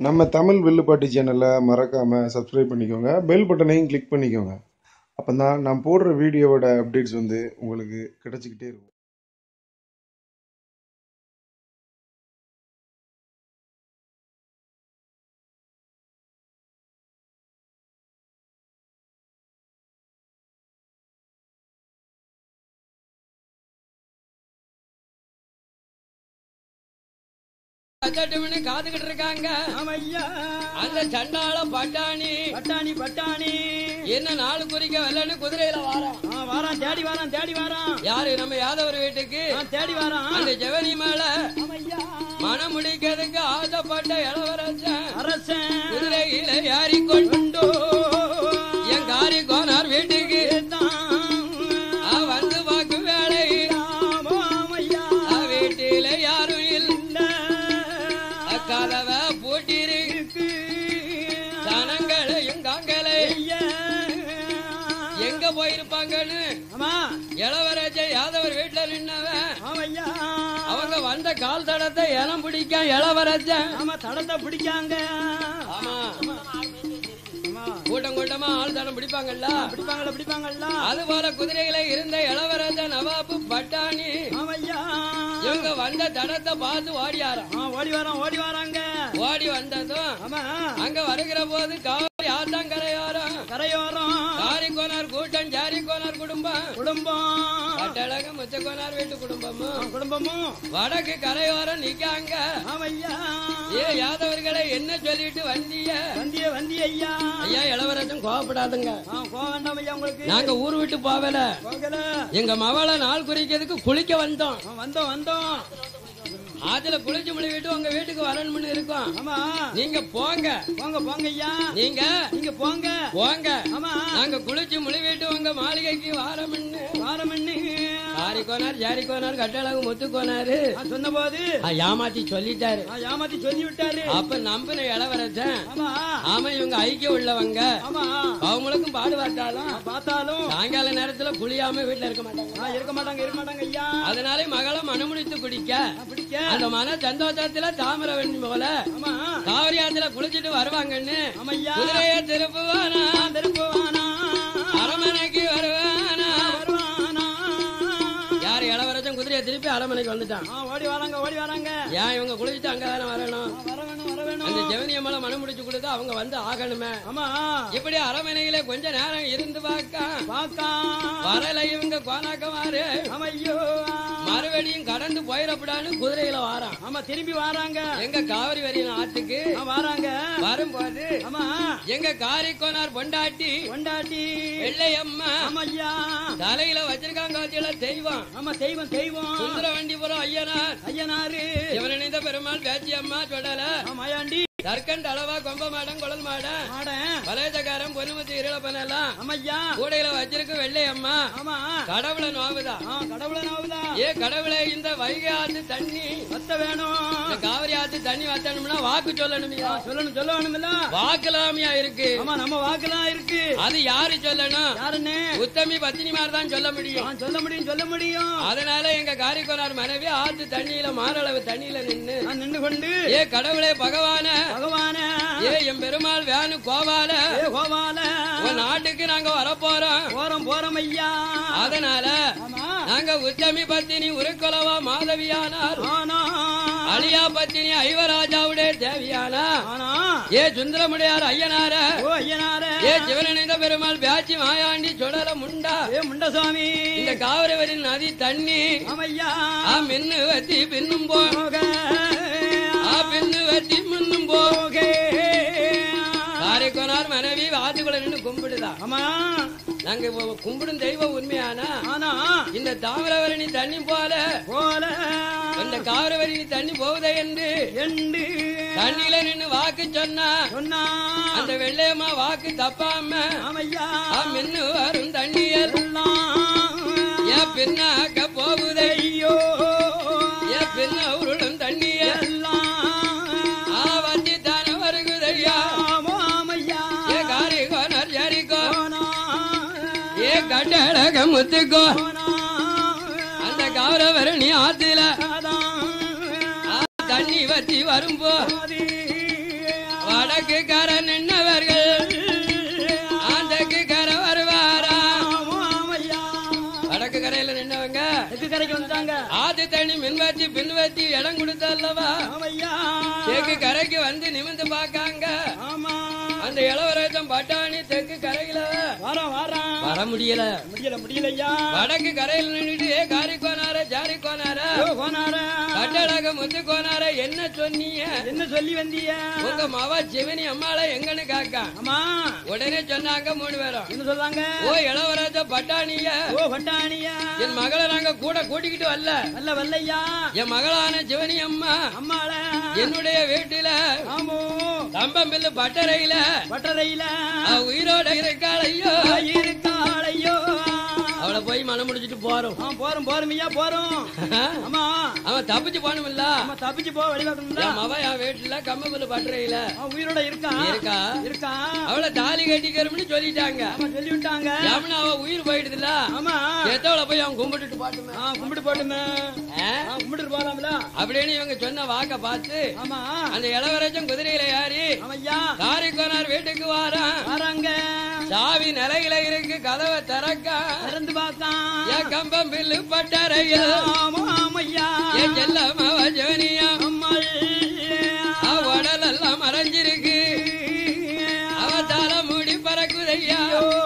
நம்ம தமிழ் வில்லுப்பாட்டி சேனலை மறக்காமல் சப்ஸ்கிரைப் பண்ணிக்கோங்க பெல் பட்டனையும் கிளிக் பண்ணிக்கோங்க அப்போ தான் நான் போடுற வீடியோவோட அப்டேட்ஸ் வந்து உங்களுக்கு கிடச்சிக்கிட்டே இருக்கும் அச்சட்டும்னு காத்துக்கிட்டு இருக்காங்க ஆமையா அந்த சண்டாள பட்டாணி பட்டாணி பட்டாணி என்ன நாலு குறிக்க வெள்ளன்னு குதிரையில வாரான் ஆ, வாரான் தேடி வாரான் தேடி வாரான் யாரு நம்ம யாதவர் வீட்டுக்கு ஆ, தேடி வாரான் அந்த ஜெவனி மேல ஆமையா மனம் முடிக்கிறதுக்கு ஆசைப்பட்ட இளவரசன் அரசன் குதிரையில ஏறிக்கொண்டு கொண்டோ என் காரி கோனார் வீட்டுக்கு ஆ, வந்து பார்க்கும் வேலை ஆமையா ஆ, வீட்டில யாரும் இல்ல இல்ல கதவை பூட்டிருக்கு சனங்களையும் காங்கலை ஐயா. எங்க போயிருப்பாங்கன்னு ஆமா இளவரசன் யாதவர் வீட்டுல நின்னவன் ஆமையா அவங்க வந்த கால் தடத்தை இனம் பிடிக்க இளவரசன் ஆமா தடத்தை பிடிக்காங்க ஆமா ஆமா கூட்டம் கூட்டமா ஆள் தடம் பிடிப்பாங்கல்ல பிடிப்பாங்கல்ல பிடிப்பாங்கல்ல அது போல குதிரையில இருந்த இளவரசன் நவாபு பட்டாணி ஆமையா இவங்க வந்த தடத்தை பார்த்து ஓடியாராம் ஆ, ஓடி வரோம் ஓடி வராங்க ஓடி வந்ததும் ஆமா அங்க வருகிற போது காவிரி ஆத்தங்கரையோரம் கரையோரம் காரிக்கோனார் கூட்டம் ஜாரிக்கோனார் குடும்பம் குடும்பம் கட்டழக முச்சக்கோனார் வீட்டு குடும்பமும் குடும்பமும் வடக்கு கரையோரம் நிக்காங்க ஆமையா ஏ யாதவர்களை என்ன சொல்லிட்டு வந்தீங்க வந்திய வந்திய ஐயா ஐயா இளவரசன் கோவப்படாதுங்க ஆ, போக வேண்டாம் ஐயா உங்களுக்கு நாங்க ஊர் விட்டு போகல போகல எங்க மவளை நாள் குறிக்கிறதுக்கு குளிக்க வந்தோம் ஆ, வந்தோம் வந்தோம் ஆத்துல குளிச்சு முடிவிட்டு உங்க வீட்டுக்கு வரணும்னு இருக்கோம் ஆமா நீங்க போங்க போங்க போங்க ஐயா நீங்க நீங்க போங்க போங்க ஆமா நாங்க குளிச்சு முடிவிட்டு உங்க மாளிகைக்கு வாரம்னு வாரமண்ணு ஆரி கோனார் ஜாரி கோனார் கட்டழகு முத்து கோனாரு சொன்ன போது ஆ, ஏமாத்தி சொல்லிட்டாரு ஆ, ஏமாத்தி சொல்லி விட்டாரு அப்ப நம்பின இளவரசன் ஆமா ஆமா இவங்க ஐக்கியம் உள்ளவங்க ஆமா அவங்களுக்கும் பாடுபட்டாலும் பார்த்தாலும் சாயங்கால நேரத்துல குளியாம வீட்டுல இருக்க மாட்டாங்க ஆ, இருக்க மாட்டாங்க இருக்க மாட்டாங்க ஐயா அதனால மகளை மனமுடித்து குடிக்க ஆ, பிடிக்க அந்த மன சந்தோஷத்துல தாமிரவண்ணி போல ஆமா காவிரி ஆத்துல குளிச்சிட்டு வருவாங்கன்னு ஆமையா குதிரைய திருப்புவானா திருப்புவானா அரமனைக்கு வருவானா வருவானா யார் இளவரசன் குதிரையை திருப்பி அரமனைக்கு வந்துட்டான் ஆ, ஓடி வராங்க ஓடி வராங்க ஏன் இவங்க குளிச்சுட்டு அங்க தானே வரணும் ஆ, வர வேணும் வர வேணும் அந்த ஜெவனிய மேல மனம் முடிச்சு கொடுக்க அவங்க வந்து ஆகணுமே ஆமா இப்படி அரமனையில கொஞ்ச நேரம் இருந்து பார்க்க பாக்கா வரல இவங்க கோனாக்கமாரு ஐயோ மறுபடியும் கடந்து போயிடப்படான்னு குதிரையில வாரான் ஆமா திரும்பி வராங்க எங்க காவிரி வரியின் ஆத்துக்கு ஆ, வராங்க வரும்போது ஆமா எங்க காரிக்கோனார் பொண்டாட்டி கொண்டாட்டி வெள்ளையம்மா ஆமா ஐயா தலையில வச்சிருக்காங்க வச்சில தெய்வம் ஆமா தெய்வம் தெய்வம் சுந்தரவண்டிபுரம் ஐயனார் ஐயனாரு இவன் நினைந்த பெருமாள் பேச்சி அம்மா சொல்லல ஆமாயாண்டி தர்க்கன் தளவா கொம்ப மாடம் குழல் மாடம் மாடன் பலேஜக்காரன் பொன்முத்தி இருளப்பனெல்லாம் ஆமையா கூடையில வச்சிருக்க வெள்ளை அம்மா ஆமா கடவுளை நோவுதா ஆ கடவுள நாவுதா ஏ கடவுளே இந்த வைகை ஆத்து தண்ணி வத்த வேணும் இந்த காவிரி ஆத்து தண்ணி வத்தணும்னா வாக்கு சொல்லணுமியா சொல்லணும் சொல்ல வேணுமில்ல வாக்குலாமியா இருக்கு ஆமா நம்ம வாக்குலாம் இருக்கு அது யாரு சொல்லணும் யாருன்னு உத்தமி பத்தினிமார் தான் சொல்ல முடியும் ஆ, சொல்ல முடியும் சொல்ல முடியும் அதனால எங்க காரிக்கோனார் மனைவி ஆத்து தண்ணியில மாரளவு தண்ணியில நின்னு நான் நின்று கொண்டு ஏ கடவுளே பகவான பகவான ஏ என் பெருமாள் வேணு கோவால ஏ கோபால உன் நாட்டுக்கு நாங்க வரப்போறோம் போறோம் போறோம் ஐயா அதனால ஆமா நாங்க உத்தமி பத்தினி உருக்குலவா மாதவியானார் ஆனா அழியா பத்தினி ஐவராஜாவுடைய தேவியானா ஆனா ஏ சுந்தரமுடையார் ஐயனார ஓ ஐயனார ஏ சிவனிந்த பெருமாள் பேச்சி மாயாண்டி சுடல முண்டா ஏ முண்டசாமி இந்த காவிரி நதி தண்ணி ஆமையா ஆ மின்னு வத்தி பின்னும் போ போக ஆ பின்னு வத்தி மின்னும் போ போக காரைக்கோனார் மனைவி வாத்துக்குள்ள நின்று கும்பிடுதா ஆமா நாங்க இப்போ கும்பிடும் தெய்வம் உண்மையானா ஆனா இந்த தாமிரவரணி தண்ணி போல போல இந்த காவிரவரணி தண்ணி போகுதே என்று எண்டு தண்ணியில நின்னு வாக்கு சொன்னா சொன்னா அந்த வெள்ளையம்மா வாக்கு தப்பாம ஆமையா ஆ மின்னு வரும் தண்ணியர் எல்லாம் ஏன் பின்னாக்க போகுதே ஐயோ ஏன் பின்ன உருளும் தண்ணியர் எல்லாம் ஆவத்தி தானே வருகுதையா ஆமாமையா ஏ காரிகோனர் ஜரிகோ போனா ஏ கட்டழக முத்துக்கோ போனா அந்த கௌரவரணி ஆத்துல அதான் ஆ, தண்ணி வத்தி வரும்போ ஆதி வடக்கு கரை நின்னவர்கள் ஆந்தக்கு கரை வருவாரா ஆமாமையா வடக்கு கரையில நின்னவங்க தெற்கு கரைக்கு வந்துட்டாங்க ஆதி தண்ணி மின்வத்தி பின்வத்தி இடம் கொடுத்தல்லவா ஆமையா தெற்கு கரைக்கு வந்து நிமிந்து பார்க்காங்க ஆமா அந்த இளவரசம் பட்டாணி தெற்கு கரையில வாரம் வாரம் வர முடியல முடியல முடியலையா வடக்கு கரையில் நின்றுட்டு ஏ காரி கோனார ஜாரி கோனார ஓ, போனார கட்டழக முத்து கோனார என்ன சொன்னீங்க என்ன சொல்லி வந்தீங்க உங்க மவ சிவனி அம்மாள எங்கன்னு காக்கா ஆமா உடனே சொன்னாங்க மூணு பேரும் என்ன சொல்றாங்க ஓ இளவரச பட்டாணிய ஓ பட்டாணியா என் மகளை நாங்க கூட கூட்டிக்கிட்டு வரல நல்ல வல்லையா என் மகளான சிவனி அம்மா அம்மாள என்னுடைய வீட்டுல ஆமோ தம்பம்பில்லு பட்டறையில பட்டறையில அவ உயிரோட இருக்காளையோ இருக்காளையோ அவளை போய் மனம் முடிச்சிட்டு போறோம் ஆ போறோம் போறோம் ஐயா போறோம் ஆமா அவன் தப்பிச்சு போகணுமில்ல நம்ம தப்பிச்சு போ வழிபாக்கணும்ல என் மவ என் வீட்டுல கம்பம்பில்லு பட்டறையில அவன் உயிரோட இருக்கான் இருக்கா இருக்கான் அவளை தாலி கட்டிக்கிறோம்னு சொல்லிட்டாங்க ஆமா சொல்லி விட்டாங்க யாமனா அவ உயிர் போயிடுதுல ஆமா எத்தவளை போய் அவன் கும்பிட்டுட்டு பாட்டுமே ஆ கும்பிட்டு போட்டுமே ஆ? ஆ கும்பிட்டு போலாம்ல அப்படின்னு இவங்க சொன்ன வாக்க பார்த்து ஆமா அந்த இளவரசன் குதிரையில ஏறி ஆமையா காரிக்கோனார் வீட்டுக்கு வாரான் வராங்க சாவி நிலையில இருக்கு கதவை திறக்கா திறந்து பார்த்தான் என் கம்பம் பில்லு பட்டறையா ஆமா ஆமையா என் செல்லம்மாவ ஜோனியா அம்மா அவ உடல் எல்லாம் மறைஞ்சிருக்கு அவ தலை மூடி பறக்குதையா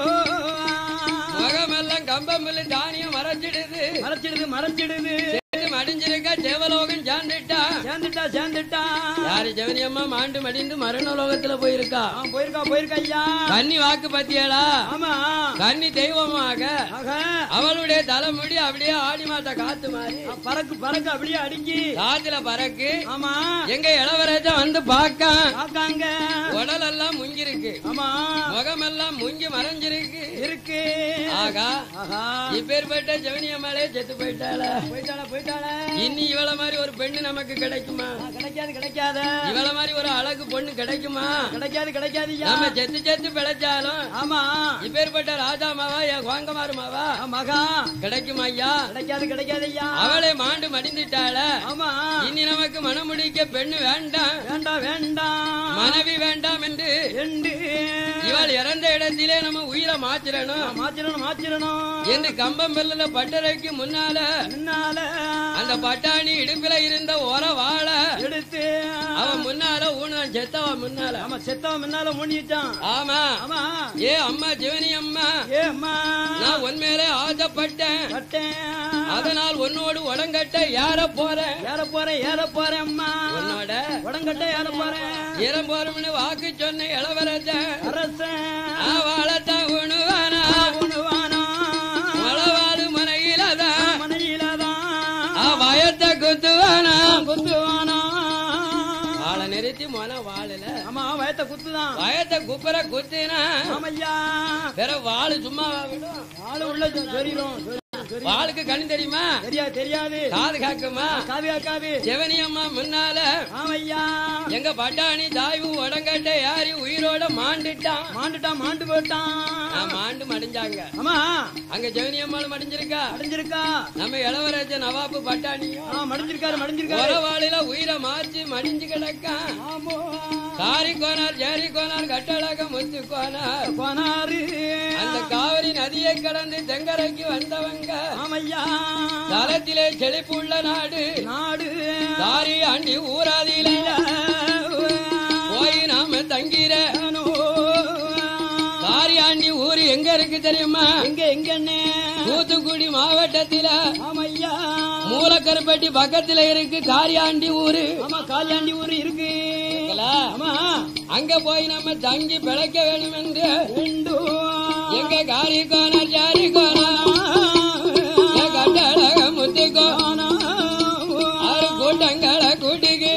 முகமெல்லாம் கம்பம் பில்லு தானியம் மறைஞ்சிடுது மறைச்சிடுது மறைச்சிடுது சேர்ந்து மடிஞ்சிருக்கா தேவலோகம் சார்ந்துட்டா சேர்ந்துட்டா சேர்ந்துட்டா யாரு ஜெவனியம்மா மாண்டு மடிந்து மரணலோகத்துல போயிருக்கா ஆ போயிருக்கா போயிருக்கா ஐயா கன்னி வாக்கு பத்தியாளா ஆமா கன்னி தெய்வமாக ஆக அவளுடைய தலைமுடி அப்படியே ஆடி மாத்த காத்து மாறி ஆ, பறக்கு பறக்கு அப்படியே அடுங்கி காத்துல பறக்கு ஆமா எங்க இளவரசன் வந்து பார்க்க காக்காங்க உடல் எல்லாம் முங்கிருக்கு ஆமா முகமெல்லாம் முங்கி மறைஞ்சிருக்கு இருக்கு ஆகா ஆஹா இப்பேற்பட்ட ஜெவனியம்மாளே செத்து போயிட்டாள போயிட்டாள போயிட்டாள இனி இவள மாதிரி ஒரு பெண்ணு நமக்கு கிடைக்குமா ஆ, கிடைக்காது கிடைக்காத இவள மாதிரி ஒரு அழகு பொண்ணு கிடைக்குமா கிடைக்காது கிடைக்காது ஐயா நம்ம செத்து செத்து பிழைச்சாலும் ஆமா இப்பேற்பட்ட ராஜா மாவா என் கோங்கமாரு மாவா ஆ, மகா கிடைக்குமா ஐயா கிடைக்காது கிடைக்காது ஐயா அவளை மாண்டு மடிந்துட்டாள ஆமா இனி நமக்கு மனமுடிக்க பெண்ணு வேண்டாம் வேண்டாம் வேண்டாம் மனைவி வேண்டாம் என்று எண்டு இவள் இறந்த இடத்திலே நம்ம உயிரை மாத்திரணும் மாத்திரணும் மாத்திரணும் என்று கம்பம் வெள்ளல பட்டறைக்கு முன்னால முன்னால அந்த பட்டாணி இடுப்புல இருந்த ஒர வாழ எடுத்து அவன் முன்னால ஊனான் செத்தவன் முன்னால ஆமா செத்தவன் முன்னால மூடிட்டான் ஆமா ஆமா ஏ அம்மா ஜிவனி அம்மா ஏ அம்மா நான் உன்மேலே ஆசைப்பட்டேன் கட்டேன் அதனால் உன்னோடு உடங்கட்ட யார போறேன் ஏற போறேன் ஏற போறேன் அம்மா உன்னோட உடங்கட்ட ஏற போறேன் இரம் போறோம்னு வாக்கு சொன்ன இளவரசன் அரசன் அவளத்தான் உணுவானா உணவானா மலவாடு மனையிலதான் மனையிலதான் வயத்தை குத்துவானா குத்துவானா வாழை நிறுத்தி மன வாழல ஆமா வயத்த குத்துதான் வயத்தை குப்புற குத்தினா ஆமையா வேற வாழு சும்மா விடும் ஆளு உள்ள சொரியும் வாளுக்கு கண்ணு தெரியுமா தெரியாது தெரியாது காது காக்குமா காவி காவி செவனியம்மா முன்னால ஆமையா எங்க பட்டாணி தாய்வு உடங்கட்ட யாரி உயிரோட மாண்டுட்டான் மாண்டுட்டான் மாண்டு போட்டான் நான் மாண்டு மடிஞ்சாங்க ஆமா அங்க ஜெவனியம்மாள் மடிஞ்சிருக்கா அடைஞ்சிருக்கா நம்ம இளவரச நவாப்பு பட்டாணியும் ஆ மடிஞ்சிருக்காரு மடிஞ்சிருக்காரு உறவாளில உயிரை மாற்றி மடிஞ்சு கிடக்கான் ஆமோ காரி கோனார் ஜேரி கோனார் கட்டழக முத்து கோனார் போனாரு அந்த காவிரி நதியை கடந்து தெங்கரைக்கு வந்தவங்க ஆமையா தலத்திலே செழிப்பு உள்ள நாடு நாடு தாரி ஆண்டி ஊராதியில போய் நாம தங்கிற தாரி ஆண்டி ஊர் எங்க இருக்கு தெரியுமா எங்க எங்கண்ணே தூத்துக்குடி மாவட்டத்தில ஆமையா மூலக்கருப்பட்டி பக்கத்துல இருக்கு காரியாண்டி ஊரு ஆமா காலியாண்டி ஊரு இருக்கு ஆமா அங்க போய் நம்ம தங்கி பிழைக்க வேணும் என்று ரெண்டும் எங்க காரி கோனார் ஜாரி கோனார் கட்டழக முத்து ஆறு கூட்டங்களை கூட்டிக்கு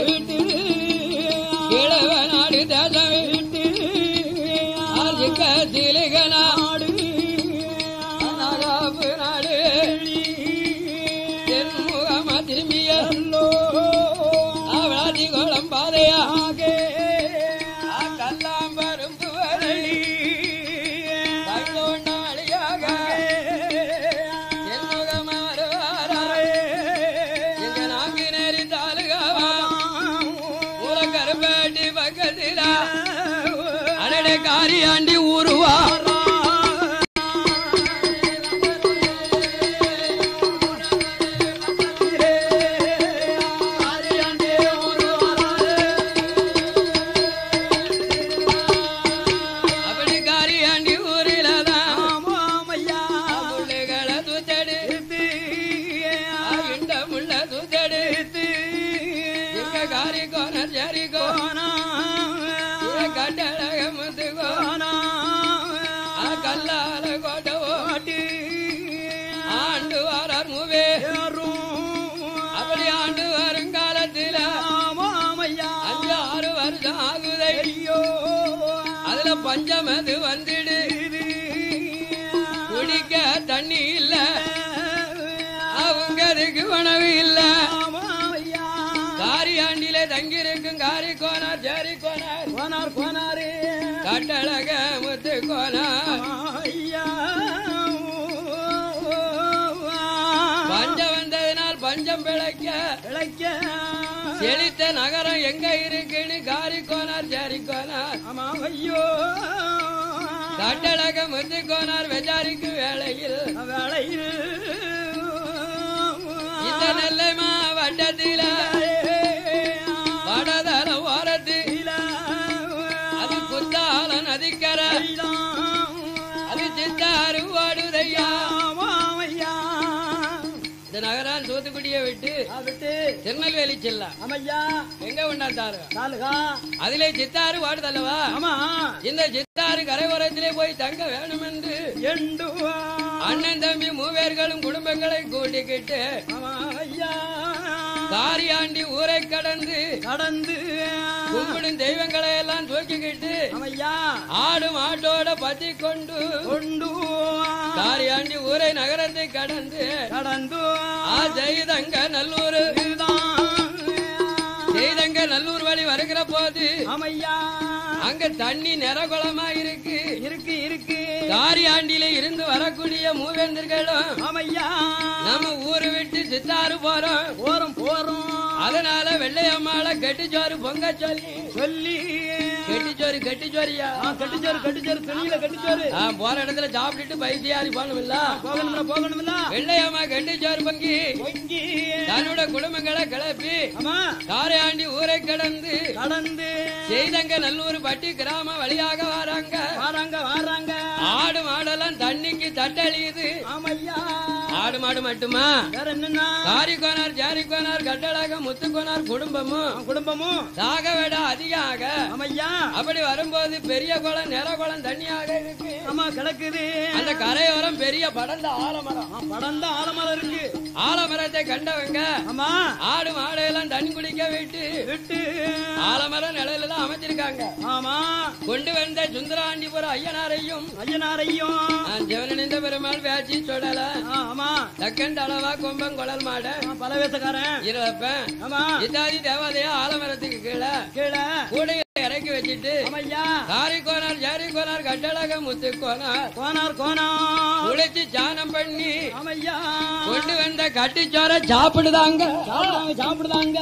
கிழவ நாடு தேசம் ஆதிக்க திலகனா நகாப்பு நாடு தென்முகமா திரும்பிய அவளாதி கோலம் பாதையா கல்லாம் பரும்பு வரை தள்ளோண்டாளியாக காரியாண்டி ஊருவா அப்படி காரியாண்டி ஊரில தான் புள்ளைகளை தூத்தடு இந்த முள்ள தூத்தடு எங்க காரி கோன சரி கோன கட்டழக முத்துகோ கல்லால கோட்டவோ ஆண்டு வாரார் மூவே அப்படி ஆண்டு வருங்காலத்தில அஞ்சு ஆறு வருஷம் ஆகுதை அதுல பஞ்சமது வந்துடு குடிக்க தண்ணி இல்ல அவங்க அதுக்கு உணவு இல்ல காரியாண்டிலே தங்கியிருக்கும் காரி கோனார் ஜாரி கோனார் கோனார் கோனாரே கட்டழக முத்து கோனார் பஞ்சம் வந்ததினால் பஞ்சம் பிழைக்க இழைக்க செழித்த நகரம் எங்க இருக்குன்னு காரி கோனார் ஜாரி கோனார் ஆமா ஐயோ கட்டழக முத்து கோனார் விசாரிக்கும் வேளையில் வேளையில் இந்த நெல்லை மாவட்டத்தில வடதல ஓரத்து அது குத்தால நதிக்கரை அது சித்தாறு ஓடுதையா இந்த நகரான் தூத்துக்குடியை விட்டு திருநெல்வேலி செல்ல அமையா எங்க கொண்டாந்தாரு தாலுகா அதிலே சித்தாறு ஓடுதல்லவா ஆமா இந்த சித்தாறு கரையோரத்திலே போய் தங்க வேணும் என்று எண்டு அண்ணன் தம்பி மூவேர்களும் குடும்பங்களை கூட்டிக்கிட்டு ஆமா ஐயா காரியாண்டி ஊரை கடந்து கடந்து கும்பிடும் தெய்வங்களை எல்லாம் தூக்கிக்கிட்டு அமையா ஆடு மாட்டோட பத்தி கொண்டு கொண்டு காரியாண்டி ஊரை நகரத்தை கடந்து கடந்து ஆ செய்தங்க நல்லூர் செய்தங்க நல்லூர் வழி வருகிற போது அமையா அங்க தண்ணி நிறகுளமா இருக்கு இருக்கு இருக்கு காரியாண்டியில இருந்து வரக்கூடிய மூவேந்தர்களும் அமையா நம்ம ஊரு விட்டு சித்தாறு போறோம் போறோம் போறோம் அதனால வெள்ளையம்மாள கெட்டிச்சோறு பொங்க சொல்லி சொல்லி கெட்டிச்சோறு கெட்டிச்சோரியா ஆ, கட்டுச்சோறு கட்டுச்சோறு துணியில கட்டுச்சோறு ஆ, போற இடத்துல சாப்பிட்டுட்டு பைத்தியாரி போகணுமில்ல போகணும்ல போகணும்ல வெள்ளையம்மா கெட்டிச்சோறு பொங்கி பொங்கி தன்னோட குடும்பங்களை கிளப்பி ஆமா காரையாண்டி ஊரை கடந்து கடந்து செய்தங்க நல்லூர் பட்டி கிராம வழியாக வராங்க வாராங்க வாராங்க ஆடு மாடெல்லாம் தண்ணிக்கு தட்டழியுது ஆமையா ஆடு மாடு மட்டுமா வேற என்னன்னா காரிக்கோனார் ஜாரிக்கோனார் கட்டழக முத்துக்கோனார் குடும்பமும் குடும்பமும் தாக விட அதிகாக ஆமையா அப்படி வரும்போது பெரிய குளம் நிற குளம் தண்ணியாக இருக்கு ஆமா கிடக்குது அந்த கரையோரம் பெரிய படர்ந்த ஆலமரம் ஆ, படம் தான் ஆலமரம் இருக்கு ஆலமரத்தை கண்டவங்க ஆமா ஆடு மாடையெல்லாம் தண்ணி குடிக்க விட்டு விட்டு ஆலமரம் நிலையில தான் அமைச்சிருக்காங்க ஆமா கொண்டு வந்த சுந்தராண்டிபுரம் ஐயனாரையும் ஐயனாரையும் நான் ஜெவனிந்த பெருமாள் வேச்சி சொல்லல ஆ, ஆமா தக்கன் தளவா கொம்பம் குழல் மாட ஆ, பலவேசக்காரன் இருப்பேன் ஆமா இத்தாதி தேவாதையா ஆலமரத்துக்கு கீழே கீழே கூடையை இறக்கி வச்சுட்டு ஆமையா காரிக்கோனார் ஜாரிக்கோனார் கட்டழக முத்துக்கோனார் கோனார் கோனார் குளிச்சு சாணம் பண்ணி ஆமையா கொண்டு வந்த கட்டிச்சோர சாப்பிடுதாங்க சாப்பிடுதாங்க சாப்பிடுதாங்க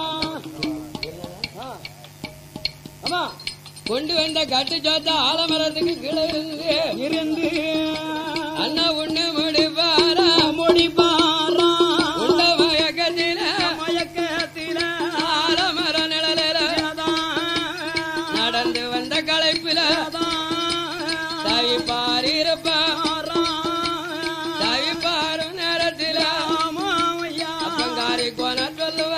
ஆ. ஆமா கொண்டு வந்த கட்டிச்சோத்த ஆலமரத்துக்கு கீழே இருந்து இருந்து அண்ணா உண்ணு முடிப்பாரா முடிப்பாரா உண்ட மயக்கத்தில மயக்கத்தில ஆலமர நிழலில நடந்து வந்த களைப்பில தவிப்பார் இருப்பான் தவிப்பாரு நேரத்தில அப்பங்காரி கோன சொல்லுவா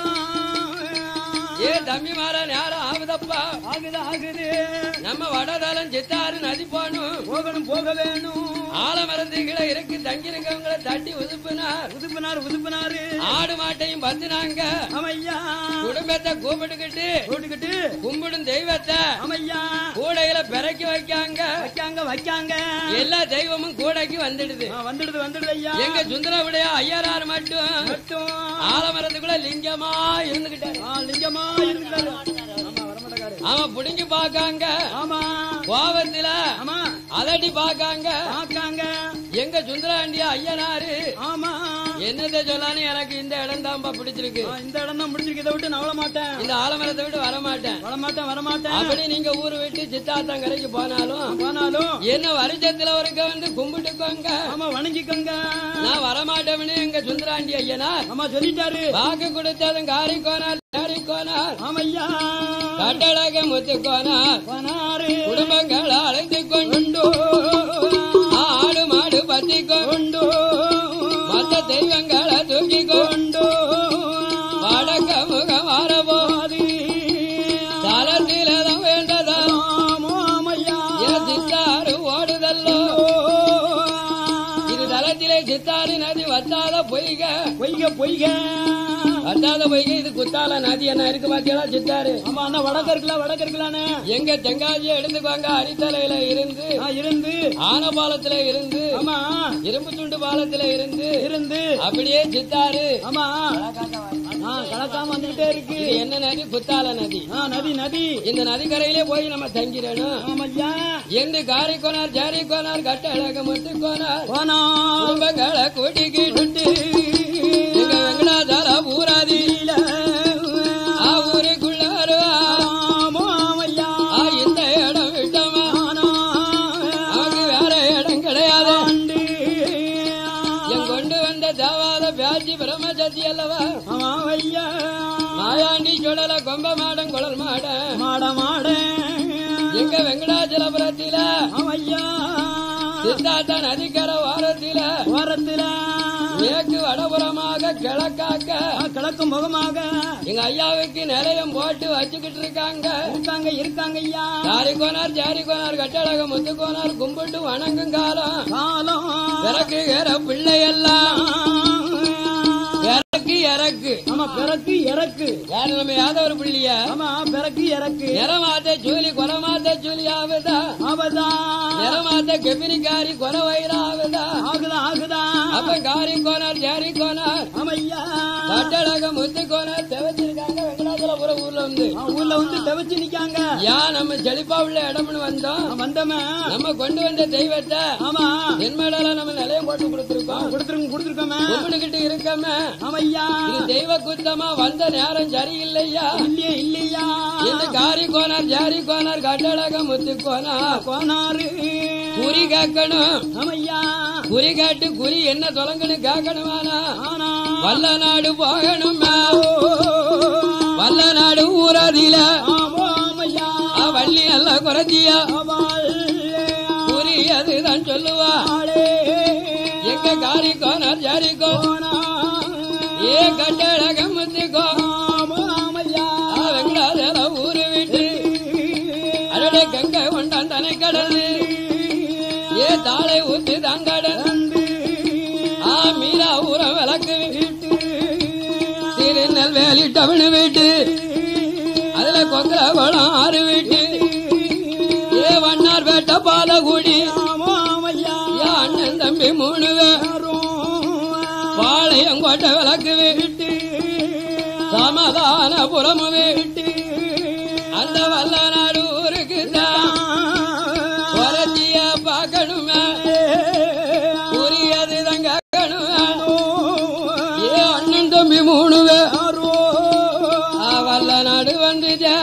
ஏ தம்பி மாற நேரம் ஆகுதப்பா ஆகுது ஆகுது நம்ம வடதலம் சித்தாறு நதி போகணும் போகணும் போக வேணும் ஆலமரத்துகளை இருக்கு தங்கியிருக்கவங்களை தட்டி உதுப்பினார் உதுப்பினார் உதுப்பினாரு ஆடு மாட்டையும் பத்தினாங்க அமையா குடும்பத்தை கூப்பிட்டுக்கிட்டு போட்டுக்கிட்டு கும்பிடும் தெய்வத்தை அமையா கூடையில பிறக்கி வைக்காங்க வைக்காங்க வைக்காங்க எல்லா தெய்வமும் கூடைக்கு வந்துடுது ஆ, வந்துடுது வந்துடுது ஐயா எங்க சுந்தரவுடைய ஐயனார் மட்டும் மட்டும் ஆலமரத்துக்குள்ள லிங்கமா இருந்துகிட்டாரு ஆ, லிங்கமா இருக்கிறாரு ஆமா வரமாட்டக்காரு அவன் புடுங்கி பார்க்காங்க ஆமா கோபத்துல ஆமா அதட்டி பார்க்காங்க பார்க்காங்க எங்க சுந்தராண்டியா ஐயனாரு ஆமா என்னத்தை சொல்லான்னு எனக்கு இந்த இடம் தான்ப்பா பிடிச்சிருக்கு ஆ, இந்த இடம் தான் முடிஞ்சிருக்கு இதை விட்டு நான் வள மாட்டேன் இந்த ஆலமரத்தை விட்டு வர மாட்டேன் வள மாட்டேன் வர மாட்டேன் அப்படி நீங்க ஊரு விட்டு சித்தாத்தங்கரைக்கு போனாலும் போனாலும் என்ன வருஷத்துல ஒருக்க வந்து கும்பிட்டுக்கோங்க ஆமா வணங்கிக்கோங்க நான் வரமாட்டேன்னு எங்க சுந்தராண்டி ஐயனார் ஆமா சொல்லிட்டாரு வாக்கு கொடுத்ததும் காரிக்கோனார் காரிக்கோனார் ஆமையா கட்டழக முத்துக்கோனார் போனாரு குடும்பங்கள் அழைத்து கொண்டு ஆடு மாடு பத்தி கொண்டு மற்ற தெய்வங்களை தூக்கி கொண்டு வடக்க முகம் வரபோது தலத்திலதான் வேண்டதா ஆமையா என் சித்தாறு ஓடுதல்லோ இது தலத்திலே சித்தாறு நதி வத்தாத பொய்க பொய்க பொய்க வத்தாத பொய்க இது குத்தால நதி என்ன இருக்கு பாத்தியா சித்தாறு ஆமா அண்ணா வடக்க இருக்கலாம் வடக்க இருக்கலானே எங்க தெங்காசியை எடுத்துக்கோங்க அடித்தலையில இருந்து நான் இருந்து ஆனபாலத்துல இருந்து ஆமா இரும்பு துண்டு பாலத்துல இருந்து இருந்து அப்படியே சித்தாறு ஆமா ஆ கலக்காம வந்துகிட்டே இருக்கு இது என்ன நதி குத்தால நதி ஆ நதி நதி இந்த நதிக்கரையிலே போய் நம்ம தங்கிடணும் ஆமையா என்று காரிக்கோனார் ஜாரிக்கோனார் கட்டழக முத்துக்கோனார் போனா குடும்பங்களை கூட்டிக்கிட்டு எங்க வெங்கடாதார ஊராதி ஆ ஊருக்குள்ள வருவா ஆமையா ஆ இந்த இடம் விட்டோமா அங்க வேற இடம் கிடையாது என் கொண்டு வந்த தேவாத பியாஜி பிரம்மசத்தி அல்லவா ஆமையா மாயாண்டி சுடல கொம்ப மாடம் குழல் மாடம் மாட மாட எங்க வெங்கடாச்சலபுரத்தில ஆமையா சித்தார்த்த நதிக்கர வாரத்தில ஓரத்துல மேற்கு வடபுறமாக கிழக்காக்க ஆ, கிழக்கு முகமாக எங்க ஐயாவுக்கு நிலையம் போட்டு வச்சுக்கிட்டு இருக்காங்க இருக்காங்க இருக்காங்க ஐயா ஜாரிக்கோனார் ஜாரிக்கோனார் கட்டழக முத்துக்கோனார் கும்பிட்டு வணங்கும் காலம் காலம் பிறக்குகிற பிள்ளையெல்லாம் இறக்கு இறக்கு ஆமா பிறக்கு இறக்கு யாரு நம்ம யாதவர் பிள்ளைய ஆமா பிறக்கு இறக்கு நிறமாத்த ஜூலி குறமாத்த ஜூலி ஆகுதா ஆபதா நிறமாத்த கெபினிக்காரி குற வயிறாகுதா ஆகுதா ஆகுதா அப்ப காரி கோனார் ஜாரி கோனார் ஆமையா கட்டழக முத்து கோனார் தெவச்சிருக்காங்க வெங்கடாச்சலபுரம் ஊர்ல வந்து ஆ, ஊர்ல வந்து தவிச்சு நிக்காங்க யா நம்ம செழிப்பா உள்ள இடம்னு வந்தோம் வந்தமே நம்ம கொண்டு வந்த தெய்வத்தை ஆமா தென்மேடால நம்ம நிலையம் போட்டு கொடுத்திருக்கோம் கொடுத்துருங்க கொடுத்துருக்கோமே கும்பிட்டுக்கிட்டு இருக்கமே ஆமையா இது தெய்வ குத்தமா வந்த நேரம் சரியில்லையா இல்லையா இல்லையா இந்த காரி கோனார் ஜாரி கோனார் கட்டழக முத்து கோனார் போனாரு குறி கேட்கணும் ஆமையா குறி கேட்டு குறி என்ன தொலங்கணும் கேட்கணுமானா ஆனா வல்ல நாடு போகணுமா வல்ல நாடு ஊராதில ஆமா ஆமையா ஆ, வள்ளி நல்ல குறைச்சியா அவள் குறி அதுதான் சொல்லுவா ஆளே எங்க காரி கோனார் ஜாரிக்கோ போனா ஏ கட்டழக முத்துக்கோ ஆமா ஆமையா ஆ, வெங்கடாதல ஊரு விட்டு அடடே கங்கை கொண்டான் தனை கடந்து ஏ தாளை ஊத்து தங்கடன் ஆ மீரா ஊரம் விளக்கு விட்டு திருநெல்வேலி டவுனு வீட்டு அதுல கொக்கர குளம் ஆறு வீட்டு ஏ வண்ணார் வேட்ட பாலகுடி ஆமா ஆமையா ஏ அண்ணன் தம்பி மூணு பேர் பாளையம் கோட்டை விளக்கு வீட்டு சமாதானபுரம் வீட்டு அந்த வல்ல நாடு ஊருக்கு குறைச்சிய பார்க்கணுமே புரியது தங்க ஏ அண்ணன் தம்பி மூணு பேர் வல்ல நாடு வந்துச்சே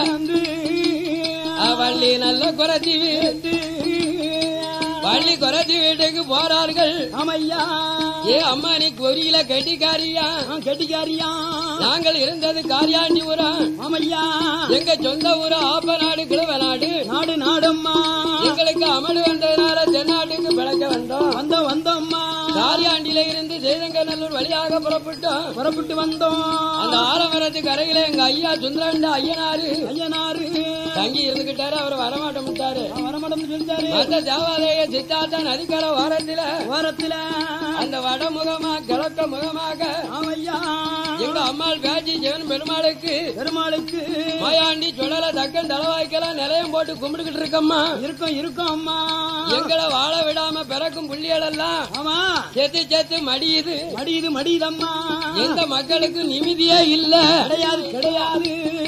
வள்ளி நல்ல குறைச்சி வீட்டு வள்ளி குறைச்சி வீட்டுக்கு போறார்கள் ஆமையா ஏ அம்மா நீ கொரியில கட்டிக்காரியா கெட்டிக்காரியா நாங்கள் இருந்தது காரியாண்டி ஊரம் ஆமையா எங்க சொந்த ஊரு ஆப்ப நாடு கிழவ நாடு நாடு நாடம்மா எங்களுக்கு அமடு வந்ததுனால தென்னாட்டுக்கு பிழைக்க வந்தோம் வந்த வந்தோம்மா காரியாண்டில இருந்து ஜெயதங்கநல்லூர் வழியாக புறப்பட்டோம் புறப்பட்டு வந்தோம் அந்த ஆலமரத்து கரையில எங்க ஐயா சுந்தரண்ட ஐயனாரு ஐயனாரு தங்கி இருந்துகிட்டாரு அவர் வரமாட்டோம்ட்டாரு வரமடம் சொல்லிட்டாரு அந்த தேவாலய சித்தார்த்த நதிக்கர ஓரத்துல வாரத்துல அந்த வடமுகமா கிழக்க முகமாக ஆமையா எங்க அம்மாள் பேச்சி சிவன் பெருமாளுக்கு பெருமாளுக்கு மாயாண்டி சுழல தக்கன் தலவாய்க்கெல்லாம் நிலையம் போட்டு கும்பிட்டுக்கிட்டு இருக்கம்மா இருக்கும் இருக்கும் அம்மா எங்களை வாழ விடாம பிறக்கும் புள்ளிகள் எல்லாம் ஆமா செத்து செத்து மடியுது மடியுது மடியுதம்மா எந்த மக்களுக்கு நிம்மதியே இல்ல கிடையாது கிடையாது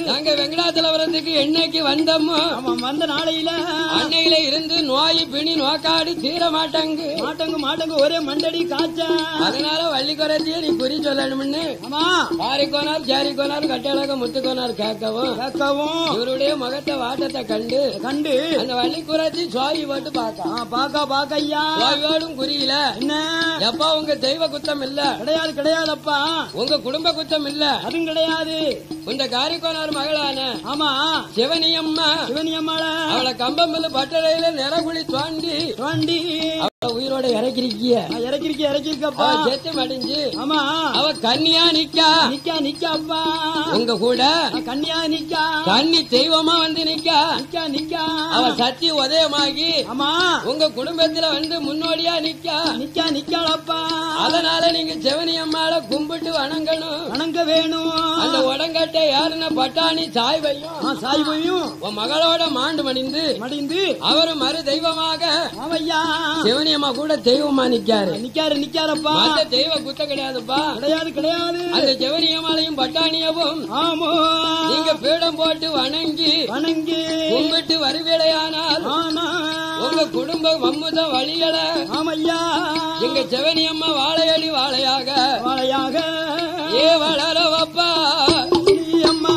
நாங்க வெங்கடாச்சலபுரத்துக்கு என்னைக்கு வந்தோமோ அவன் வந்த நாளையில அன்னையில இருந்து நோய் பிணி நோக்காடி தீர மாட்டாங்க மாட்டங்க மாட்டங்க ஒரே மண்டடி காய்ச்சா அதனால வள்ளி குறைச்சிய நீ குறி சொல்லணும்னு ஆமா பாரிக்கோனார் சேரிக்கோனார் கட்டழக முத்துக்கோனார் கேட்கவும் கேட்கவும் இவருடைய முகத்தை வாட்டத்தை கண்டு கண்டு அந்த வள்ளி குறைச்சி சுவாமி போட்டு பார்க்கலாம் ஆ, பாக்கா பாக்க ஐயா சுவாமியோடும் குறியில என்ன எப்பா உங்க தெய்வ குத்தம் இல்ல கிடையாது கிடையாதப்பா உங்க குடும்ப குத்தம் இல்ல அதுவும் கிடையாது இந்த காரிக்கோனார் மகளான ஆமா சிவனியம்மா சிவனியம்மாள அவளை கம்பம்பல பட்டறையில நிறகுழி தோண்டி வண்டி அவளை உயிரோட இறக்கிருக்கிய இறக்கிருக்க இறக்கிருக்கப்பா அவ செத்து மடிஞ்சு ஆமா அவ கன்னியா நிக்கா நிக்கா நிக்காப்பா உங்க கூட கன்னியா நிக்கா கன்னி தெய்வமா வந்து நிக்கா நிக்கா நிக்கா அவ சத்தி உதயமாகி ஆமா உங்க குடும்பத்துல வந்து முன்னோடியா நிக்கா நிக்கா நிக்காளப்பா அதனால நீங்க செவனி அம்மாள கும்பிட்டு வணங்கணும் வணங்க வேணும் அந்த உடங்கட்டை யாருன்னா பட்டாணி சாய்வையும் ஆ, சாய்வையும் உன் மகளோட மாண்டு மடிந்து மடிந்து அவரு மறு தெய்வமாக ஆமையா சிவனி அம்மா கூட தெய்வமா நிக்காரு நிக்காரு நிக்காரப்பா மத்த தெய்வ குத்த கிடையாதுப்பா கிடையாது கிடையாது அந்த செவனி அம்மாளையும் பட்டாணியவும் ஆமோ நீங்க பீடம் போட்டு வணங்கி வணங்கி கும்பிட்டு வருவிடையானால் ஆனா உங்க குடும்ப வம்முத வழிகளை ஆமையா எங்க செவனி அம்மா வாழையடி வாழையாக வாழையாக ஏ வளர வப்பா அம்மா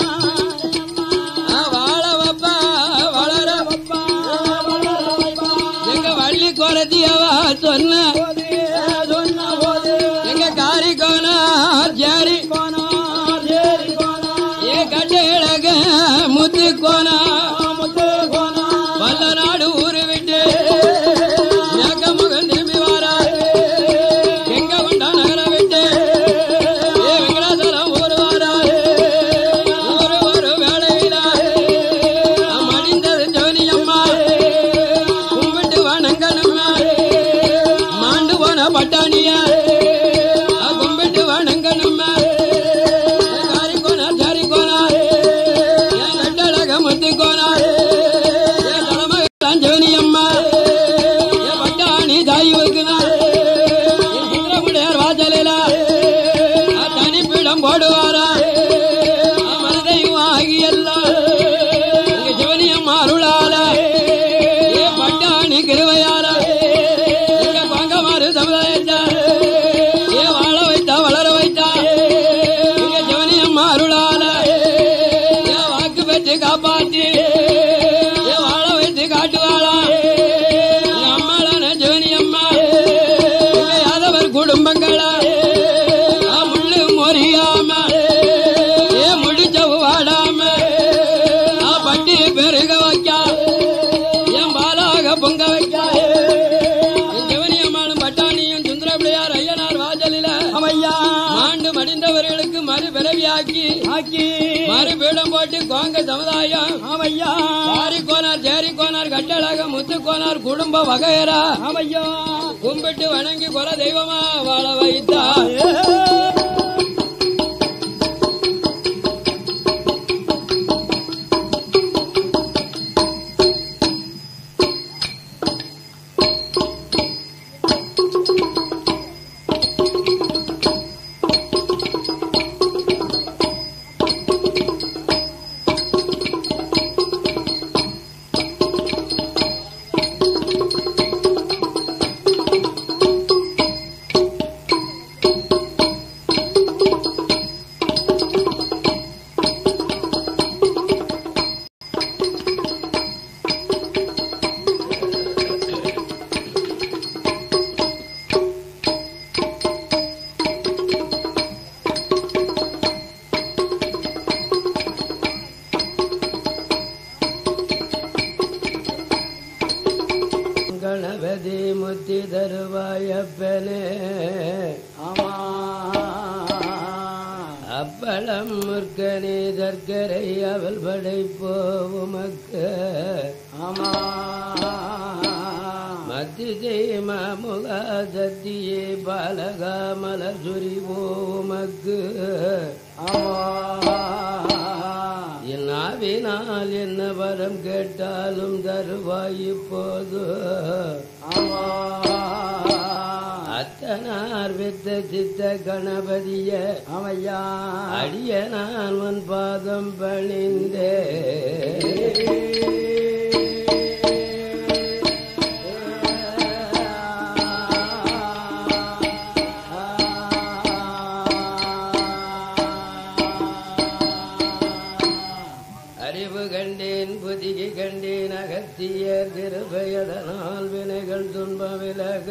ஆ, வாழ வப்பா வளர அப்பா எங்க வள்ளி குறைச்சியவா சொன்ன போது சொன்ன போது எங்க காரி கோனா ஜாரி போனா சேரி போனா ஏ கட்டழக முத்து கோனா முத்து போனா வல்ல நாடு ஊரு விட்டு மேக்க முகம் திரும்பி வாரா எங்க கொண்டா நகர விட்டு ஏ வெங்கடாசலம் ஊரு வாரா ஊரு ஒரு வேலையில மடிந்தது ஜோனி அம்மா கும்பிட்டு வணங்கணுமா மாண்டு போன பட்டாணிய கும்பிட்டு வணங்கணுமா காரி கோனார் சாரி கோனார் என் கட்டழக முத்து கோனார் என் தலைமகன் ஜோனி அம்மா என் பட்டாணி தாய் வைக்கிறார் என் சுந்தரமுடையார் வாசலில தனிப்பிடம் போடுவாரா மனதையும் ஆகியெல்லாம் எங்க சிவனி அம்மா அருளால என் பட்டாணி கிருவையால எங்க பங்கமாறு சமுதாயத்தை ஏன் வாழ வைத்தா வளர வைத்தா எங்க சிவனி அம்மா அருளால ஏன் வாக்கு பெற்று காப்பாத்தி ஏன் வாழ வைத்து காட்டுவாளா எங்க அம்மாளான சிவனி அம்மா எங்க யாதவர் குடும்பங்களா ஆ, முள்ளு மொறியாம ஏ முடிச்சவு வாடாம ஆ, பட்டி பெருக வைக்கா என் பாலாக பொங்க வைக்கா என் சிவனி அம்மாளும் பட்டாணியும் சுந்தர பிள்ளையார் ஐயனார் வாசலில ஆமையா மாண்டு மடிந்தவர்களுக்கு மறு பிறவியாக்கி ஆக்கி மறுபீடம் போட்டு கோங்க சமுதாயம் ஆமையா சாரி கோனார் சேரி கோனார் கட்டழக முத்து கோனார் குடும்ப வகையரா ஆமையா கும்பிட்டு வணங்கி குல தெய்வமா வாழ வைத்தா கணபதி முத்தி தருவாயப்பனே ஆமா அப்பளம் முற்கனே சர்க்கரை அவள் படைப்போவுமக்கு ஆமா மத்திசை மாமுக சத்தியே பாலகா மலர் சுரிவோமக்கு ஆமா என் ஆவினால் என்ன வரம் கேட்டாலும் தருவாய் இப்போது ஆமா அத்த அடியனார் வித்த சித்த கணபதிய அவையா அடியனான் உன் பாதம் பணிந்தே அறிவு கண்டேன் புதிகை கண்டேன் அகத்தியர் திருபயதனால் வினைகள் துன்பம் விலக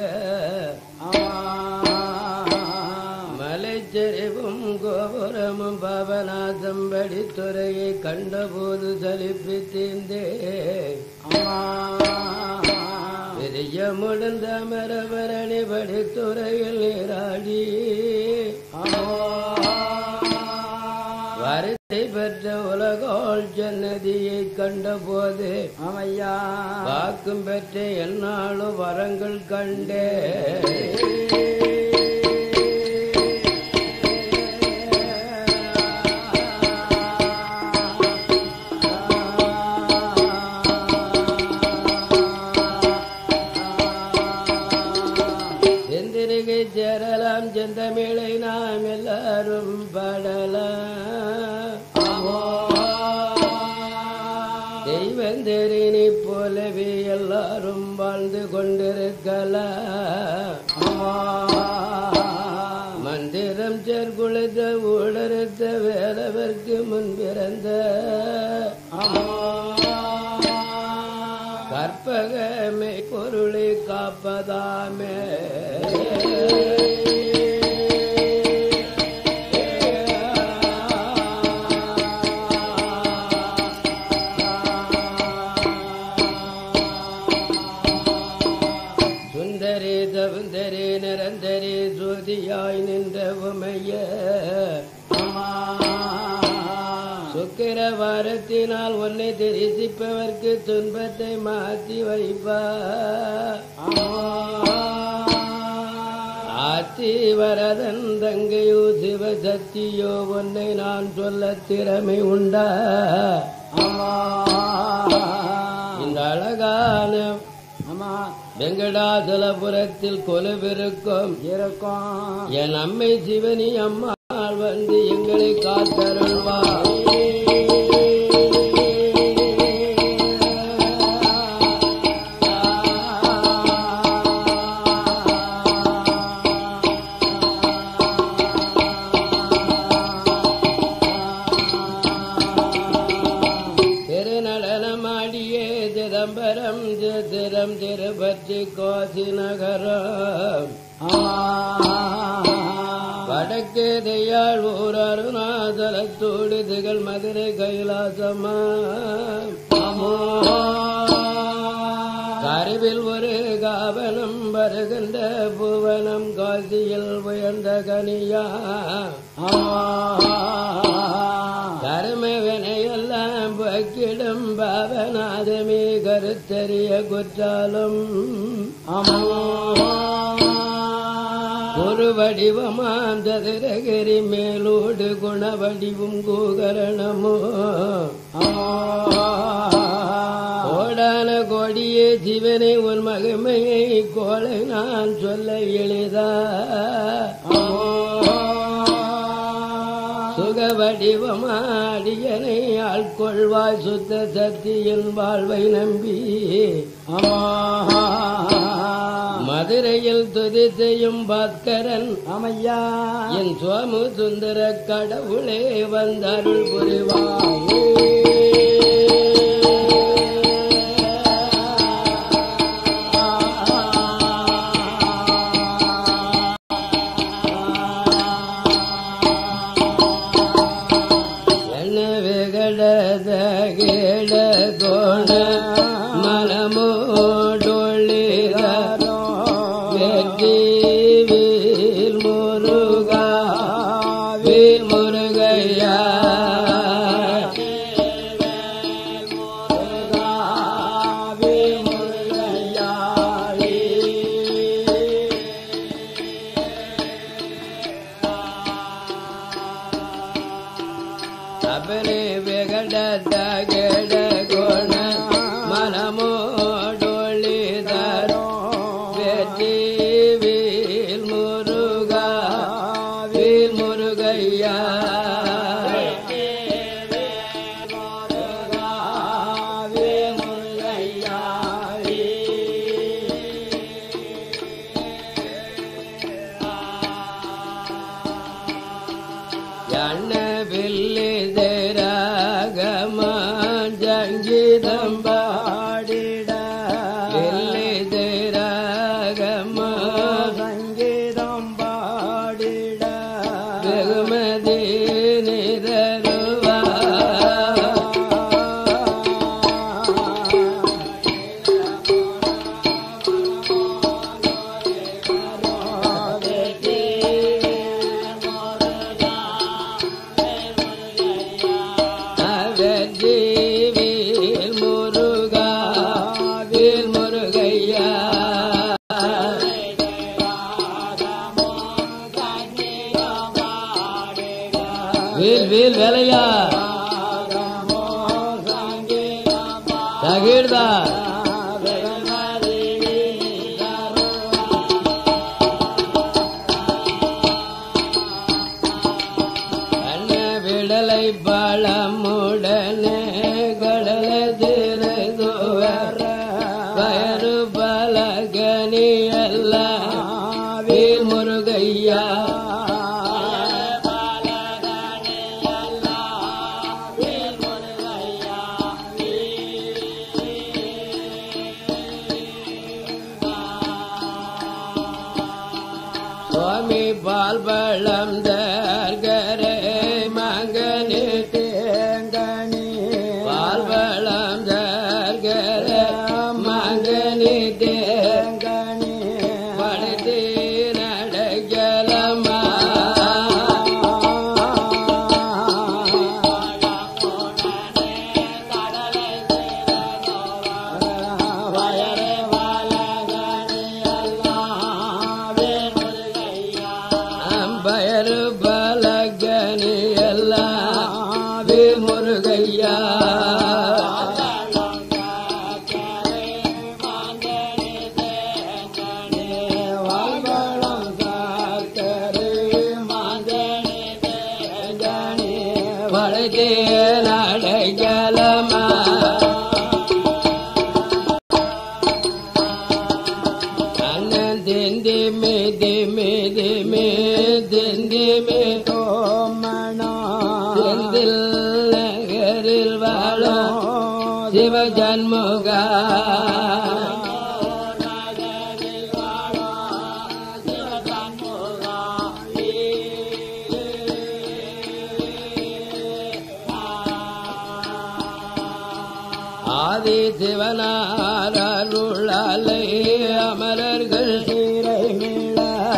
மலைச்செறிவும் கோபுரமும் பாபநாசம் படித்துறையை கண்டபோது சலிப்பித்தீந்தே பெரிய முழுந்த மரபரணி படித்துறையில் நீராடி வருத்தை பெற்ற உலகோள் ஜன்னதியை கண்டபோது அவையா வாக்கும் பெற்ற என்னாலும் வரங்கள் கண்டே செந்திருகை சேரலாம் செந்தமிழை நாம் எல்லாரும் பாடலாம் தெய்வந்தெறினி போலவே எல்லாரும் வாழ்ந்து கொண்டிருக்கலாம் மந்திரம் சேர்குலைத்த ஊழறுத்த வேலவர்க்கு முன் பிறந்த கற்பகமை பொருளை காப்பதாமே சுந்தரி தவுந்தரி நிரந்தரி ஜோதியாய் நின்ற உமைய சுக்கிரவாரத்தினால் உன்னை தெரிசிப்பவர்க்கு துன்பத்தை மாற்றி வைப்பா ஆத்தி வரதன் தங்கையோ சிவசக்தியோ உன்னை நான் சொல்ல திறமை உண்டா இந்த அழகான வெங்கடாசலபுரத்தில் கொலுவிருக்கும் இருக்கும் என் அம்மை சிவனி அம்மாள் வந்து எங்களை காத்தருள்வார் திருநடனமாடியே சிதம்பரம் சித்திரம் திருப்பதி கோசி நகரம் வடக்கு தையாள் ஊர் அருணாசலத்தோடு திகழ் மதுரை கைலாசமா கருவில் ஒரு காவனம் வருகின்ற புவனம் காசியில் உயர்ந்த கனியா கருமவினையெல்லாம் பக்கிடும் பாவநாதமே கருத்தறிய குற்றாலும் ஒரு வடிவமாம் சதுரகிரி மேலோடு குணவடிவும் கூகரணமோ கோடான கொடியே சிவனை உன் மகிமையை கோலை நான் சொல்ல எளிதா சுக வடிவமாடியனை ஆட்கொள்வாய் சுத்த சக்தியின் வாழ்வை நம்பி மதுரையில் துதி செய்யும் பாஸ்கரன் அமையா என் சுவாமு சுந்தர கடவுளே வந்தருள் புரிவாயே என்ன விகடத கேட கோண மனமோடொழிதாரோ வெற்றி வீல் முருகா வீல் முருகையா ಅಬಲೆ ಬೆಗಡದ ಗೆಡ ಕೋಣ ಮನಮೋಡೊಳಿದರೋ ಬೆಟ್ಟಿ ವೀಲ್ ಮುರು சங்கீதம் பாடிட வெகுமதி நிதருவா அவஜீவில் முருகா வில் முருகையா வீல் வீல் வேலையா தகிர்தா அண்ண விடலை பழமுடனே கடலை திருதுவர வயறு பலகனி எல்லாம் வீல் முருகையா சுவாமி பால் பழம் தர்கரே மகனே தேங்கனி பால் பழம் தர்கரே மகனே தேங்கனி படுத்து நடக்கலமா வயரே வாழகனி எல்லாம் அம்பயரு பலகனி எல்லாம் வீல் முருகையா வாழ்வளம் காக்கரு மாந்தனி தேங்கனி படுத்து நடக்கலமா அண்ணன் திந்தி மிதி மிதி மீ திந்தி மீ தோமணா செந்தில் நகரில் வாழும் சிவஜன்முகா ஆதி சிவனாருளாலை அமரர்கள் சீரை மீள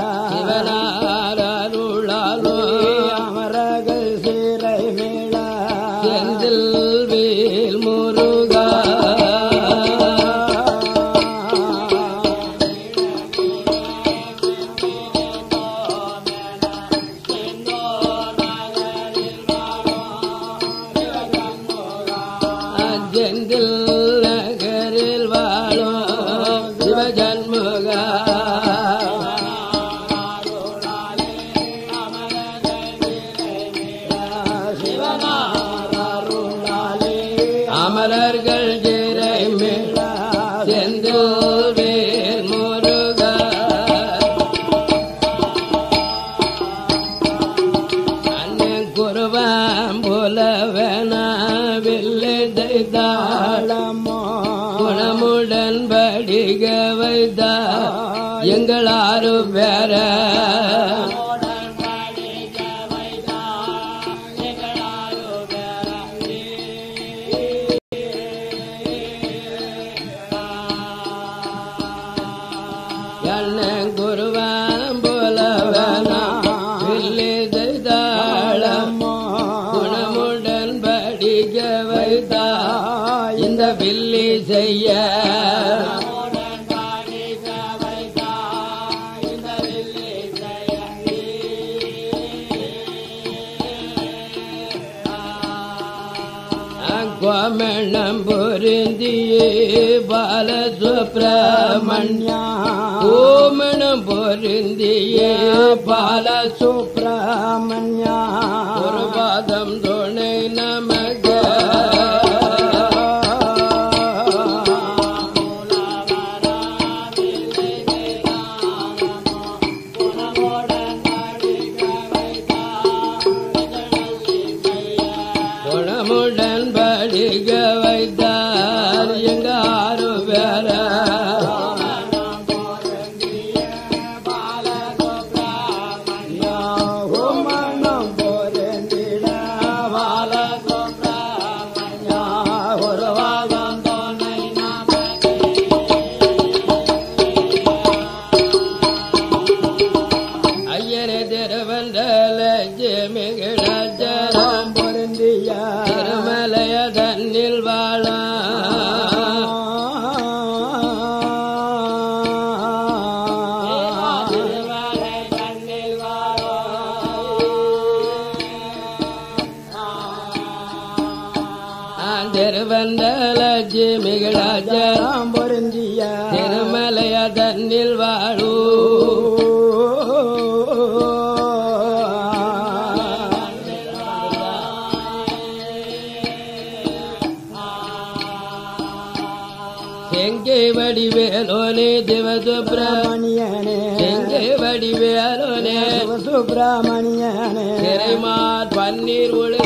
சிவனாருளாலோ அமரகள் சீரை மீள செந்தில் வேல் முருகா செந்தில் நகரில் வாழும் சிவஜன்முகா அமரர்கள் ஜிரை மேல செந்தில் வேல் முருகா அண்ணன் குருவாம் புலவனா வில்லை தாளமோ குணமுடன் படிக வைத்தா எங்கள் ஆறு பேர அண்ணன் குருவாம் புலவனா வில்லை தாளமோ குணமுடன் படிக்க வைத்தா இந்த வில்லி செய்ய கோமணம் பொருந்தியே பாலசுப்ரமணியா ஓமணம் பொருந்தியே பாலசு சுப்பிரமணியா ஒரு பாதம் துணை நமக குணமுடன் படிக்க வைத்தார் எங்க ஆறு பேர லட்சுமிகளாச்ச நாம் பொருந்திய திருமலைய தன்னில் வாழூ செங்கை வடிவேலோனே சிவசுப்ரமணியனே செங்கை வடிவேலோனே சுப்பிரமணியனே திரைமார் பன்னீர் ஒழுக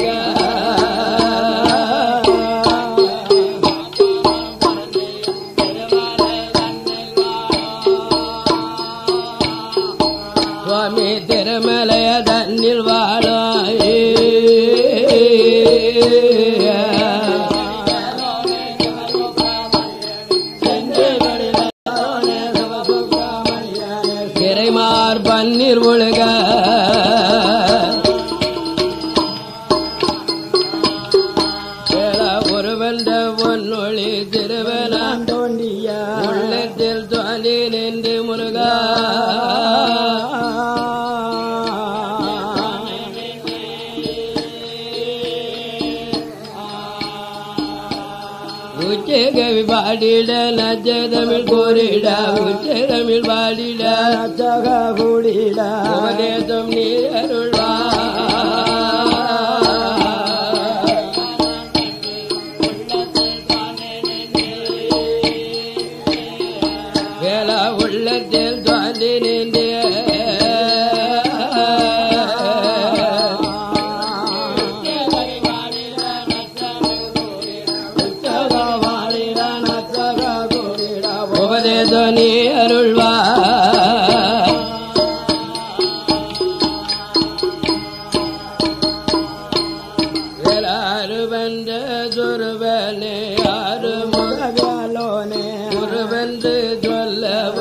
சுவாமி திருமலைய தன்னில் வாழாயே திரைமார் பன்னீர் ஒழுக வேளா ஒருவந்த பொன்னொழி திருவனான் தோண்டிய உள்ளத்தில் துவலி நின்று முருகா உச்சகவி பாடிட நச்ச தமிழ் கோரிட உச்ச தமிழ் பாடிட சக கூடிட உபதேசம் நீ அருள்வா வேளா உள்ளத்தில் துவந்தி நின்று உபதேசம் நீ அருள்வா வேளாறு வந்த சொருவனே ஆறு முகலோனே முருவென்று சொல்ல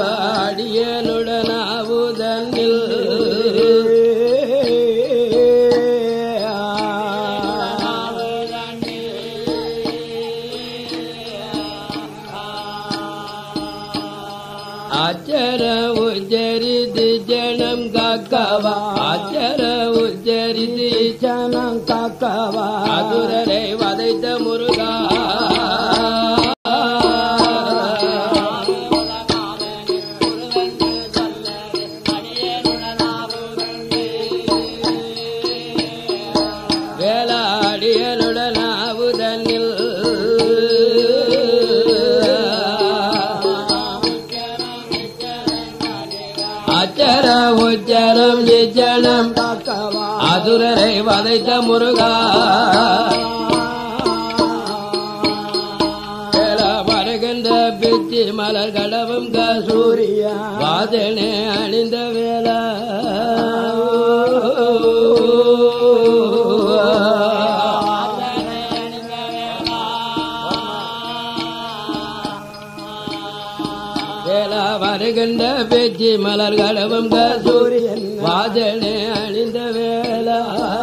வாடியனுடனாவுதனில் ஆச்சர உச்சரித்து ஜனம் காக்கவா ஆச்சர உச்சரித்து ஜனம் காக்கவா அதுரரை வதைத்த முருகா வேளாடியனுடனாவுதனில் அச்சர உச்சரம் இச்சனம் காக்கவா அதுரரை வதைத்த முருகா வேள வருகின்ற பிச்சி மலர் கடவும் கசூரி சூரியா வாதனே அணிந்த வேளா வேளா வருகின்ற பேச்சு மலர் கடவும் கசூரி சூரியன் வாதனே அணிந்த வேளா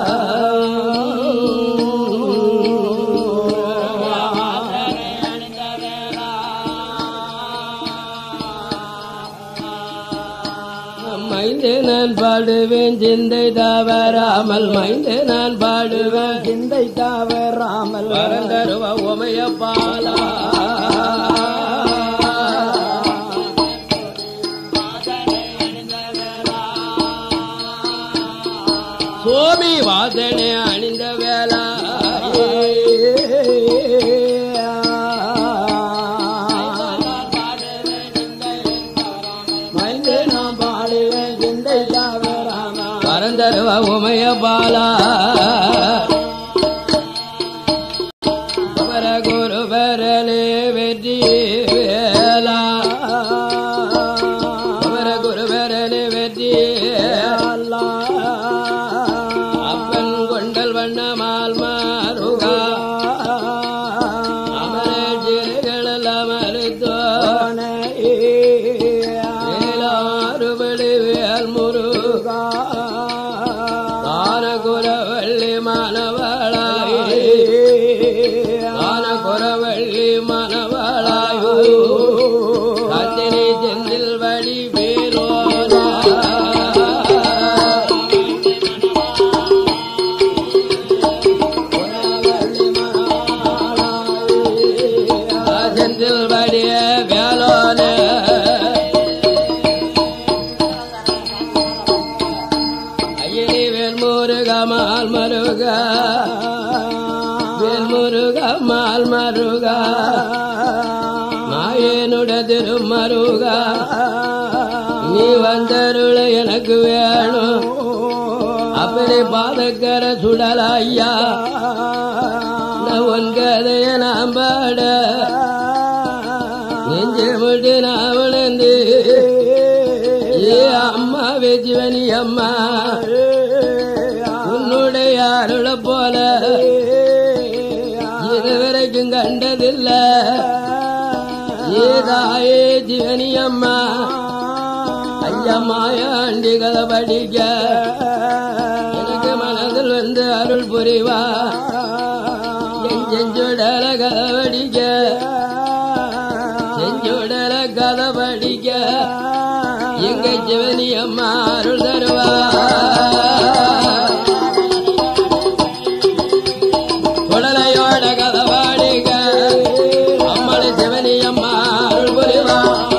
மைந்து நான் பாடுவேன் சிந்தை தவறாமல் மைந்து நான் பாடுவேன் சிந்தை தவறாமல் பரந்தருவ உமைய பாலா சோமி வாசனை அணிந்த வேளா மைந்து நாம் பாடுவேன் சிந்தை தவறாமல் பரந்தருவ உமைய பாலா அமர குருவரலே வெற்றி வேலா அமர குருவரலே வெற்றி அப்பன் கொண்டல் வண்ணமால் மாறுகா அமர சிறுகளல் அமருத்தோ வேலாறுபடி வேல் முருகா தான குரவள்ளி மனவளாய் தான குரவள்ளி மனவளாய் கத்திரி செந்தில் வடி பேரோனா மால் மருகா வேல் முருகா மால் மருகா மாயனுட திருமருகா நீ வந்தருள எனக்கு வேணும் அப்படி பாதக்கர சுடலாய்யா நான் உன் கதைய நான் பாட நெஞ்சு விட்டு நான் விழுந்து ஏ அம்மா வெஜிவனி அம்மா உன்னுடைய அருள போல இதுவரைக்கும் கண்டதில்ல ஏதாயே ஜீவனி அம்மா ஐயா மாயாண்டி கதை படிக்க எனக்கு மனதில் வந்து அருள் புரிவா என் செஞ்சுடல கதை படிக்க செஞ்சுடல கதை படிக்க எங்க சிவனி அம்மா அருள் தருவா குடலையோட கதை பாடிக்க அம்மளை சிவனி அம்மா அருள் புரிவா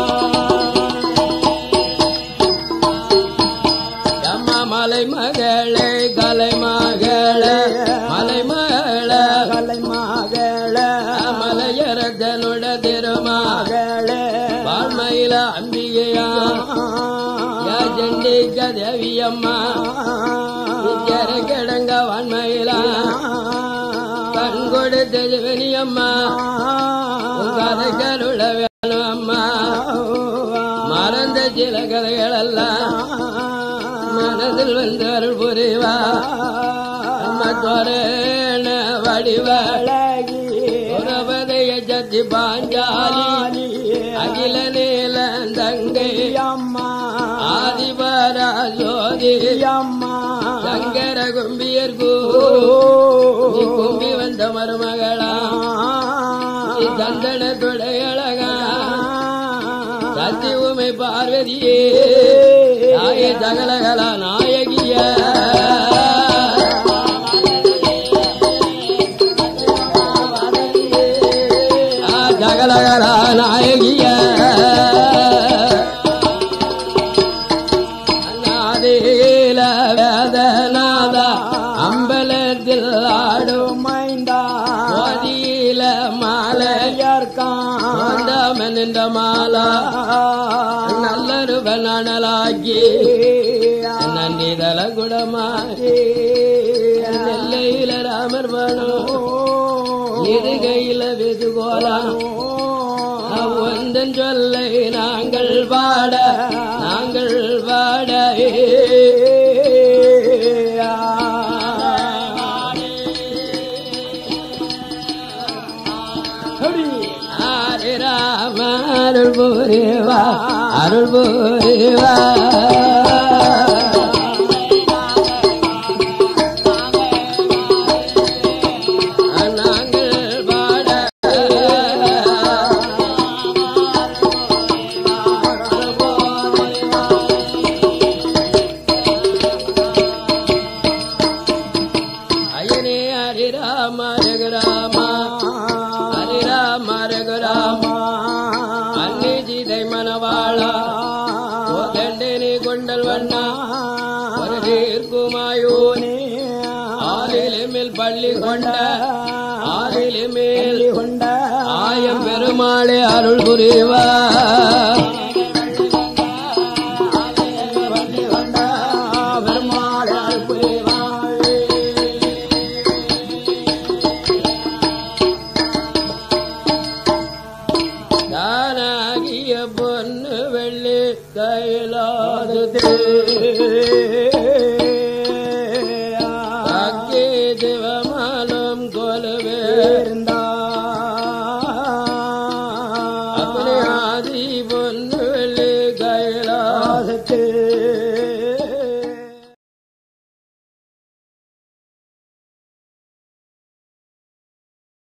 அம்மா மலை மகளே கலை மகளே மலை மகளே கலை மகள மலையரசனுட திருமாக மகள வாழ்மையில அம்பிகையா யா ஜண்டிக தேவியம்மா நித்தியர கிடங்க வான்மையிலா கண் கொடுத்த ஜிவனியம்மா கதை கருள வேணும் அம்மா மறந்த சில கதைகள் எல்லாம் மனதில் வந்து அருள் புரிவா அம்மா துவரேன வடிவ உறவதைய ஜத்தி பாஞ்சாலி அகில நீல தங்கை அம்மா ஆதிபரா ஜோதி அம்மா சங்கர கும்பியர் கூ நீ கும்பி வந்த மருமகளா நீ தந்தன துடையழகா சத்தி உமை பார்வதியே நாய சகலகலா நாயகிய ஆ, சகலகலா நாயகிய நாதீல வேதநாத அம்பலத்தில் ஆடும் மைந்தா மதியில மாலையர்கான் நின்ற மாலா நல்லருவ நனலாக்கி நன்றிதல குடமாரி நெல்லையில ராமர் பணம் இருகையில வெதுகோலாம் ஒந்தன் சொல்லை நாங்கள் பாட நாங்கள் பாட ஹரே ராம அருள் புரிவா அருள் புரிவா நாங்கள் பாட ஐயனே ஹரி ராம ரகுராம ஹரி ராம ரகுராம அன்னி ஜீதை மனவாளா ஓதண்டனி கொண்டல் வண்ணா ஒரு தீர்க்குமாயோனே ஆறிலே மேல் பள்ளி கொண்ட ஆறிலே மேல் கொண்ட ஆயம் பெருமாளே அருள் புரிவா பெருமாள் புரிவாள் தானாகிய பொன்னு வெள்ளி கையிலாது அக்கே சிவமாலும் கொலுவே அப்படி ஆதி பொன்னு வெள்ளி கையிலாது